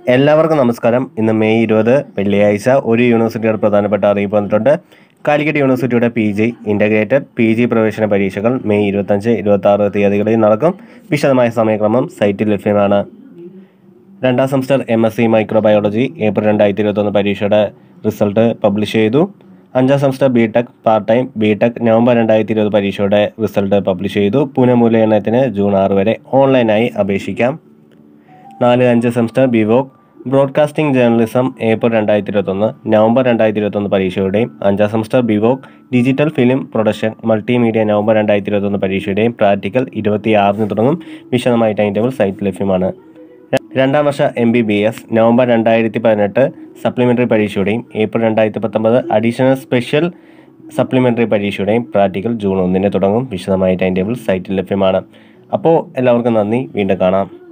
എല്ലാവർക്കും നമസ്കാരം ഇന്ന് മെയ് ഇരുപത് വെള്ളിയാഴ്ച ഒരു യൂണിവേഴ്സിറ്റിയുടെ പ്രധാനപ്പെട്ട അറിയിപ്പ് വന്നിട്ടുണ്ട് കാലിക്കറ്റ് യൂണിവേഴ്സിറ്റിയുടെ P G integrated P G പ്രവേശന പരീക്ഷകൾ മെയ് ഇരുപത്തഞ്ച് ഇരുപത്തി ആറ് തീയതികളിൽ നടക്കും വിശദമായ സമയക്രമം സൈറ്റിൽ ലഭ്യമാണ് രണ്ടാം semester M S C microbiology April രണ്ടായിരത്തി ഇരുപത്തൊന്ന് പരീക്ഷയുടെ റിസൾട്ട് പബ്ലിഷ് ചെയ്തു അഞ്ചാം semester B tech part time B tech November രണ്ടായിരത്തി ഇരുപത് പരീക്ഷയുടെ റിസൾട്ട് പബ്ലിഷ് ചെയ്തു പുനഃമൂല്യനത്തിന് ജൂൺ ആറ് വരെ ഓൺലൈനായി അപേക്ഷിക്കാം നാല് അഞ്ച് semester B Voc broadcasting journalism April രണ്ടായിരത്തി ഇരുപത്തൊന്ന് നവംബർ രണ്ടായിരത്തി ഇരുപത്തൊന്ന് പരീക്ഷയുടെയും അഞ്ചാം semester B Voc digital film production multimedia November രണ്ടായിരത്തി ഇരുപത്തൊന്ന് പരീക്ഷയുടെയും പ്രാക്ടിക്കൽ ഇരുപത്തിയാറിന് തുടങ്ങും വിശദമായ ടൈം ടേബിൾ സൈറ്റ് ലഭ്യമാണ് രണ്ടാം വർഷ M B B S November രണ്ടായിരത്തി പതിനെട്ട് സപ്ലിമെൻ്ററി പരീക്ഷയുടെയും ഏപ്രിൽ രണ്ടായിരത്തി പത്തൊമ്പത് അഡീഷണൽ സ്പെഷ്യൽ സപ്ലിമെൻ്ററി പരീക്ഷയുടെയും പ്രാക്ടിക്കൽ ജൂൺ ഒന്നിന് തുടങ്ങും വിശദമായ ടൈം ടേബിൾ സൈറ്റിൽ ലഭ്യമാണ് അപ്പോൾ എല്ലാവർക്കും നന്ദി വീണ്ടും കാണാം